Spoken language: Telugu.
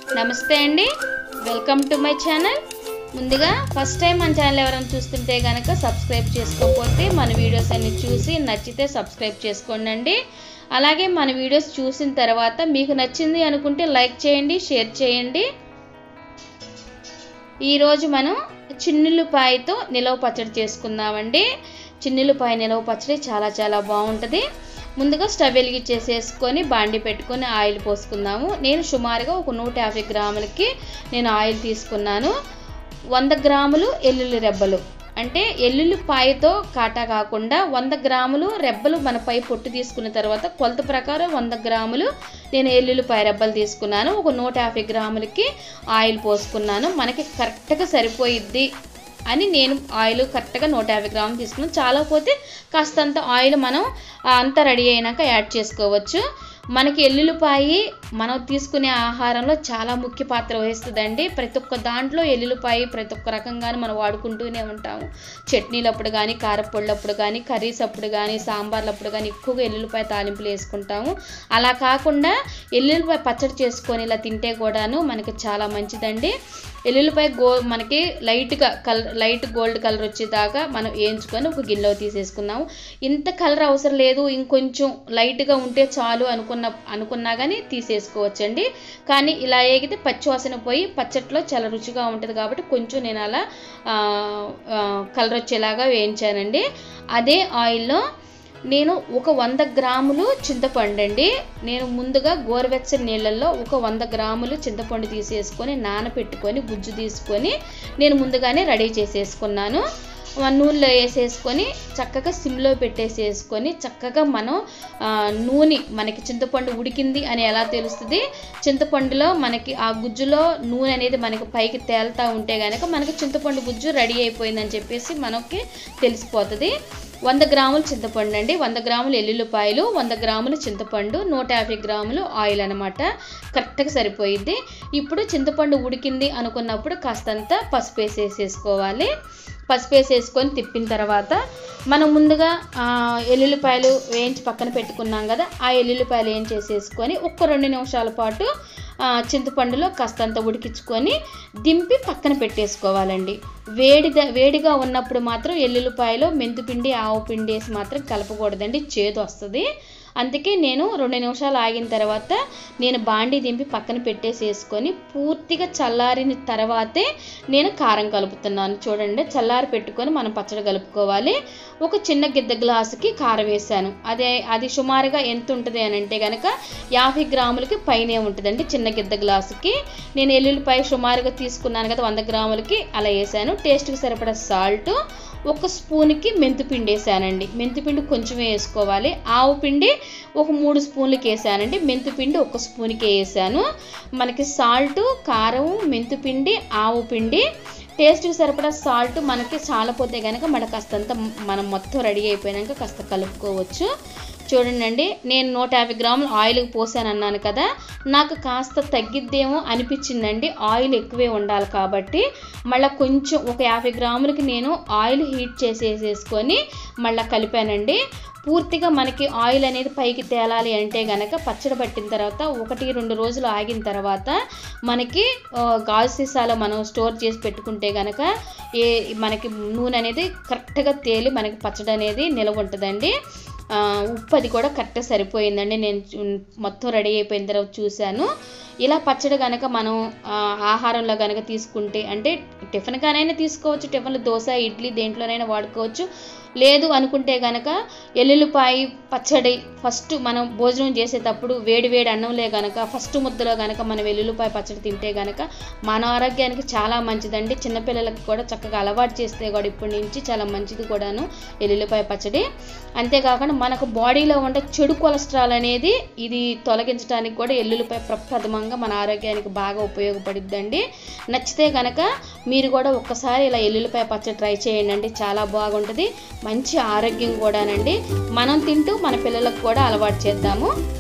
నమస్తే అండి వెల్కమ్ టు మై ఛానల్ ముందుగా ఫస్ట్ టైం మన ఛానల్ ఎవరైనా చూస్తుంటే కనుక సబ్స్క్రైబ్ చేసుకోకపోతే మన వీడియోస్ అన్ని చూసి నచ్చితే సబ్స్క్రైబ్ చేసుకోండి అలాగే మన వీడియోస్ చూసిన తర్వాత మీకు నచ్చింది అనుకుంటే లైక్ చేయండి షేర్ చేయండి ఈరోజు మనం చిన్నులపాయతో నిలవ పచ్చడి చేసుకుందామండి చిన్నులపాయ నిలవ పచ్చడి చాలా చాలా బాగుంటుంది ముందుగా స్టవ్ వెలిగించేసేసుకొని బాండి పెట్టుకొని ఆయిల్ పోసుకుందాము నేను సుమారుగా ఒక నూట యాభై గ్రాములకి నేను ఆయిల్ తీసుకున్నాను వంద గ్రాములు ఎల్లుల్లి రెబ్బలు అంటే ఎల్లుల్లిపాయతో కాటా కాకుండా వంద గ్రాములు రెబ్బలు మన పై పొట్టు తీసుకున్న తర్వాత కొలత ప్రకారం వంద గ్రాములు నేను ఎల్లుల్లిపాయ రెబ్బలు తీసుకున్నాను ఒక నూట యాభై గ్రాములకి ఆయిల్ పోసుకున్నాను మనకి కరెక్ట్గా సరిపోయిద్ది అని నేను ఆయిల్ కరెక్ట్గా నూట యాభై గ్రాములు తీసుకున్నాను చాలా పోతే కాస్తంత ఆయిల్ మనం ఆ, అంతా రెడీ అయినాక యాడ్ చేసుకోవచ్చు మనకి ఎల్లుల్లిపాయి మనం తీసుకునే ఆహారంలో చాలా ముఖ్య పాత్ర వహిస్తుందండి ప్రతి ఒక్క దాంట్లో ఎల్లుల్లిపాయి ప్రతి ఒక్క రకంగానే మనం వాడుకుంటూనే ఉంటాము చట్నీలప్పుడు కానీ కారపొళ్ళప్పుడు కానీ కర్రీస్ అప్పుడు కానీ సాంబార్లప్పుడు కానీ ఎక్కువగా ఎల్లుల్లిపాయ తాలింపులు వేసుకుంటాము అలా కాకుండా ఎల్లుల్లిపాయ పచ్చడి చేసుకొని ఇలా తింటే కూడాను మనకి చాలా మంచిదండి ఎల్లుల్లిపాయ గో మనకి లైట్గా కలర్ లైట్ గోల్డ్ కలర్ వచ్చేదాకా మనం వేయించుకొని ఒక గిన్నెలో తీసేసుకుందాము ఇంత కలర్ అవసరం లేదు ఇంకొంచెం లైట్గా ఉంటే చాలు అనుకున్న అనుకున్నా కానీ తీసేసుకోవచ్చండి కానీ ఇలా ఏగితే పచ్చి వాసన పోయి పచ్చట్లో చాలా రుచిగా ఉంటుంది కాబట్టి కొంచెం నేను అలా ఆ, ఆ, కలర్ వచ్చేలాగా వేయించానండి అదే ఆయిల్లో నేను ఒక వంద గ్రాములు చింతపండు అండి నేను ముందుగా గోరువెచ్చని నీళ్ళల్లో ఒక వంద గ్రాములు చింతపండు తీసేసుకొని నానబెట్టుకొని గుజ్జు తీసుకొని నేను ముందుగానే రెడీ చేసేసుకున్నాను ఆ నూనెలో వేసేసుకొని చక్కగా సిమ్లో పెట్టేసేసుకొని చక్కగా మనం ఆ, నూనె మనకి చింతపండు ఉడికింది అని ఎలా తెలుస్తుంది చింతపండులో మనకి ఆ గుజ్జులో నూనె అనేది మనకి పైకి తేలుతూ ఉంటే కనుక మనకి చింతపండు గుజ్జు రెడీ అయిపోయిందని చెప్పేసి మనకి తెలిసిపోతుంది వంద గ్రాములు చింతపండు అండి వంద గ్రాములు ఎల్లుల్లిపాయలు వంద గ్రాములు చింతపండు నూట యాభై గ్రాములు ఆయిల్ అనమాట కరెక్ట్గా సరిపోయిద్ది ఇప్పుడు చింతపండు ఉడికింది అనుకున్నప్పుడు కాస్తంత పసుపు వేసేసేసుకోవాలి పసుపు వేసేసుకొని తిప్పిన తర్వాత మనం ముందుగా ఆ, ఎల్లుల్లిపాయలు వేయించి పక్కన పెట్టుకున్నాం కదా ఆ ఎల్లుల్లిపాయలు ఏం చేసేసుకొని ఒక్క రెండు నిమిషాల పాటు ఆ, చింతపండులో కాస్తంత ఉడికించుకొని దింపి పక్కన పెట్టేసుకోవాలండి వేడిగా వేడిగా ఉన్నప్పుడు మాత్రం ఎల్లుల్లిపాయలో మెంతిపిండి ఆవు పిండి వేసి మాత్రం కలపకూడదండి చేదు వస్తుంది అందుకే నేను రెండు నిమిషాలు ఆగిన తర్వాత నేను బాండి దింపి పక్కన పెట్టేసేసుకొని పూర్తిగా చల్లారిన తర్వాతే నేను కారం కలుపుతున్నాను చూడండి చల్లారి పెట్టుకొని మనం పచ్చడి కలుపుకోవాలి ఒక చిన్న గిద్ద గ్లాసుకి కారం వేసాను అదే అది సుమారుగా ఎంత ఉంటుంది అని అంటే కనుక యాభై గ్రాములకి పైనే ఉంటుందండి చిన్న గిద్ద గ్లాసుకి నేను ఎల్లుల్లిపాయ సుమారుగా తీసుకున్నాను కదా వంద గ్రాములకి అలా వేసాను టేస్ట్కి సరిపడా సాల్ట్ ఒక స్పూన్కి మెంతిపిండి వేసానండి మెంతిపిండి కొంచెం వేసుకోవాలి ఆవు పిండి ఒక మూడు స్పూన్లకి వేసానండి మెంతిపిండి ఒక స్పూన్కి వేసాను మనకి సాల్ట్ కారం మెంతిపిండి ఆవు పిండి టేస్ట్కి సరిపడా సాల్ట్ మనకి చాలా పోతే కనుక మనకు కాస్తంత మనం మొత్తం రెడీ అయిపోయాక కాస్త కలుపుకోవచ్చు చూడండి నేను నూట యాభై గ్రాములు ఆయిల్ పోసాను అన్నాను కదా నాకు కాస్త తగ్గిద్దేమో అనిపించిందండి ఆయిల్ ఎక్కువే ఉండాలి కాబట్టి మళ్ళీ కొంచెం ఒక యాభై గ్రాములకి నేను ఆయిల్ హీట్ చేసేసేసుకొని మళ్ళీ కలిపానండి పూర్తిగా మనకి ఆయిల్ అనేది పైకి తేలాలి అంటే గనక పచ్చడి పట్టిన తర్వాత ఒకటి రెండు రోజులు ఆగిన తర్వాత మనకి ఆ, గాజు సీసాలో మనం స్టోర్ చేసి పెట్టుకుంటే గనక ఏ మనకి నూనె అనేది కరెక్ట్గా తేలి మనకి పచ్చడి అనేది నిలవ ఉంటుందండి ఆ, ఉప్పు అది కూడా కరెక్ట్గా సరిపోయిందండి నేను చూ- మొత్తం రెడీ అయిపోయిన తర్వాత చూశాను ఇలా పచ్చడి కనుక మనం ఆ, ఆహారంలో కనుక తీసుకుంటే అంటే టిఫిన్ కానైనా తీసుకోవచ్చు టిఫిన్లో దోశ ఇడ్లీ దేంట్లోనైనా వాడుకోవచ్చు లేదు అనుకుంటే కనుక ఎల్లుల్లిపాయ పచ్చడి ఫస్ట్ మనం భోజనం చేసేటప్పుడు వేడి వేడి అన్నంలే కనుక ఫస్ట్ ముద్దలో కనుక మనం వెల్లుల్లిపాయ పచ్చడి తింటే కనుక మన ఆరోగ్యానికి చాలా మంచిదండి చిన్నపిల్లలకు కూడా చక్కగా అలవాటు చేస్తే కూడా ఇప్పటి నుంచి చాలా మంచిది కూడాను ఎల్లుల్లిపాయ పచ్చడి అంతేకాకుండా మనకు బాడీలో ఉండే చెడు కొలెస్ట్రాల్ అనేది ఇది తొలగించడానికి కూడా ఎల్లుల్లిపాయ ప్రప్రథమంగా మన ఆరోగ్యానికి బాగా ఉపయోగపడుద్దండి నచ్చితే కనుక మీరు కూడా ఒక్కసారి ఇలా ఎల్లుల్లిపాయ పచ్చడి ట్రై చేయండి అండి చాలా బాగుంటుంది మంచి ఆరోగ్యం కూడానండి మనం తింటూ మన పిల్లలకు కూడా అలవాటు చేద్దాము